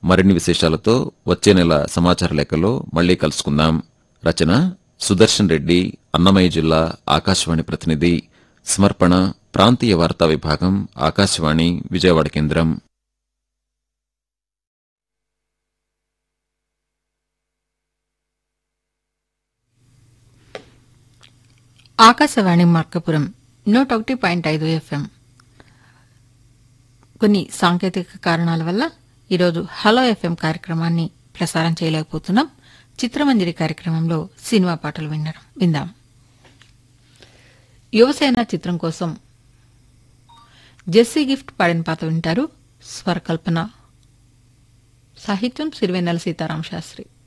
మరిన్ని విశేషాలతో వచ్చే నెల సమాచార లేఖలో మళ్లీ కలుసుకుందాం రచన సుదర్శన్ రెడ్డి అన్నమయ్య జిల్లా ఆకాశవాణి ప్రతినిధి సమర్పణ ప్రాంతీయ వార్తా విభాగం ఆకాశవాణి విజయవాడ కేంద్రం ఆకాశవాణి మార్కపురం నూట ఒకటి పాయింట్ ఐదు ఎఫ్ఎం కొన్ని సాంకేతిక కారణాల వల్ల ఈరోజు హలో ఎఫ్ఎం కార్యక్రమాన్ని ప్రసారం చేయలేకపోతున్నాం చిత్రమంజరి కార్యక్రమంలో సినిమా పాటలు వినడం విందాం యువసేన చిత్రం కోసం జెస్సీ గిఫ్ట్ పాడిన పాట వింటారు స్వరకల్పన సాహిత్యం సిరివెన్నెల సీతారాం శాస్త్రి